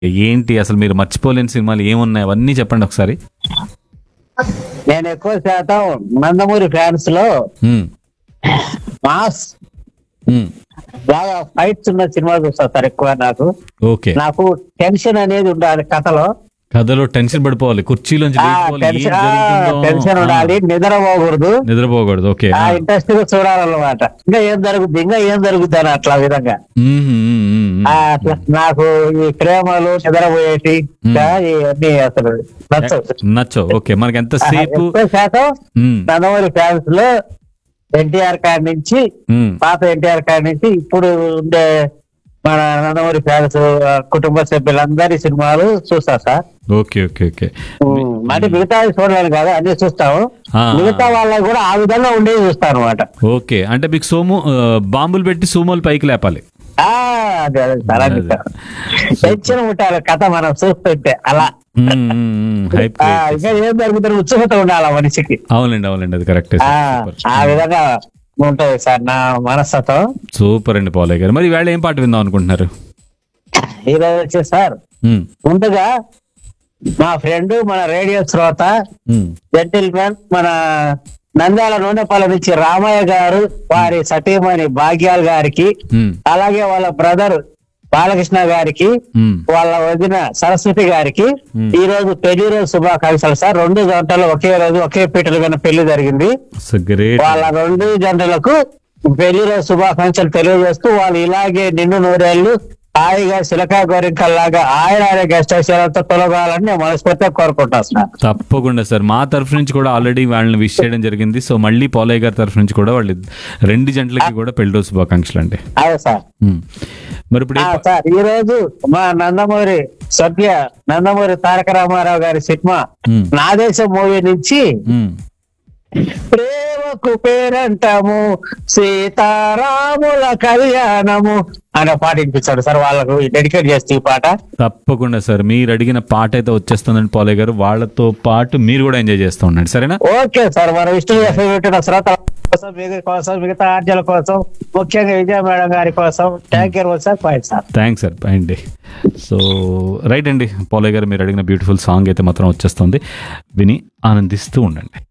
ఏంటి అసలు మీరు మర్చిపోలేని సినిమాలు ఏమున్నాయి అవన్నీ చెప్పండి ఒకసారి నేను ఎక్కువ శాతం నందమూరి ఫ్యాన్స్ లో ఉమ్, మాస్ ఉమ్, బాగా ఫైట్స్ ఉన్న సినిమా చూస్తా సార్ ఎక్కువ నాకు ఓకే నాకు టెన్షన్ అనేది ఉండాలి కథలో కథలో టెన్షన్ పడిపోవాలి కుర్చీలోంచి ఆ లేచిపోవాలి, ఏం టెన్షన్ ఆ, జరుగుతుందో. టెన్షన్ ఉండాలి నిద్ర పోకూడదు నిద్రపోకూడదు ఓకే ఆ ఇంట్రెస్ట్ గా చూడాలన్నమాట ఇంకా ఏం జరుగుద్ది ఇంకా ఏం జరుగుద్ది అని అట్లా విధంగా ఉమ్, ఉమ్, ఉమ్, ఉమ్. ఆ, అట్లా నాకు ఈ ప్రేమలు నిద్రపోయేటి ఇంకా ఇవన్నీ అసలు నచ్చవు నచ్చో ఓకే మనకి ఎంతసేపు ఎక్కువ శాతం ఉమ్, నందమూరి ఫ్యాన్స్ లో ఎన్టీఆర్ కాడి నుంచి ఉమ్, పాత ఎన్టీఆర్ కాడి నుంచి ఇప్పుడు ఉండే మన నందమూరి ఫ్యాన్స్ కుటుంబ సభ్యులందరి సినిమాలు చూస్తా sir okay okay okay um, అంటే మిగతా చూడలేను కదా అన్ని చూస్తాము ఆ. మిగతా వాళ్ళకి కూడా ఆ విధంగా ఉండేది చూస్తాను అనమాట ఓకే అంటే మీకు సోము ఆ, బాంబులు పెట్టి సోమోలు పైకి లేపాలి అదే అదే సార్ అది సార్. టెన్షన్ ఉంటారు కథ మనం చూస్తుంటే అలా ఉమ్, ఉమ్, ఉమ్, హైప్ ఆ, క్రియేట్ ఇంకా ఏం జరుగుతుంది ఉత్సుకత ఉండాలి ఆ మనిషికి అవునండి అవునండి అది కరెక్ట్ ఆ, ఆ విధంగా ఉంటది సార్ నా మనస్తత్వం సూపర్ అండి పాలయ్య గారు మరి వేళ ఏం పాట విందాం అనుకుంటున్నారు ఈ రోజు వచ్చి సార్ ఉమ్, ముందుగా మా ఫ్రెండ్ మన రేడియో శ్రోత ఉమ్, జెంటిల్మెన్ మన నంద్యాల నూనెపల్లి నుంచి రామయ్య గారు వారి సతీమణి భాగ్యాల్ గారికి ఉమ్, అలాగే వాళ్ళ బ్రదర్ బాలకృష్ణ గారికి ఉమ్. వాళ్ళ వదిన సరస్వతి గారికి Hmm. ఈ రోజు పెళ్లి రోజు శుభాకాంక్షలు సార్ రెండు గంటలు ఒకే రోజు ఒకే పీటల మీద పెళ్లి జరిగింది సో గ్రేట్ వాళ్ళ రెండు జంటలకు పెళ్లి రోజు శుభాకాంక్షలు తెలియజేస్తూ వాళ్ళు ఇలాగే నిండు నూరేళ్లు హాయిగా శిలకా గోరింకల్లాగా ఆయన ఆయన గెస్ట్ హౌస్ తొలగాలని నేను మనస్ఫూర్తిగా కోరుకుంటాను సార్ తప్పకుండా సార్ మా తరఫు నుంచి కూడా ఆల్రెడీ వాళ్ళని విష్ చేయడం జరిగింది సో మళ్ళీ పాలయ్య గారి తరఫు నుంచి కూడా వాళ్ళు రెండు జంటలకి కూడా పెళ్లి రోజు శుభాకాంక్షలు అండి అదే సార్ ఉమ్. మరి ఇప్పుడు ఆ, ఏ పా- సార్ ఈ రోజు మా నందమూరి సభ్య నందమూరి తారక రామారావు గారి సినిమా ఉమ్, నా దేశం మూవీ నుంచి ఉమ్. ప్రేమకు పేరంటాము సీతారాముల కళ్యాణము అనే పాట వినిపించాడు సార్ వాళ్ళకు డెడికేట్ చేస్తే ఈ పాట తప్పకుండా సార్ మీరు అడిగిన పాట అయితే వచ్చేస్తుందండి పాలయ్య గారు వాళ్ళతో పాటు మీరు కూడా ఎంజాయ్ చేస్తూ ఉండండి సరేనా ఓకే సార్ మన విష్ణు ఎఫ్ఐ పెట్టిన శ్రోతల కోసం మిగతా కోసం మిగతా ఆర్జల కోసం ముఖ్యంగా విజయ మేడం గారి కోసం thank you sir point sir thanks sir అండి సో రైట్ అండి పాలయ్య గారు మీరు అడిగిన బ్యూటిఫుల్ సాంగ్ అయితే మాత్రం వచ్చేస్తుంది విని ఆనందిస్తూ ఉండండి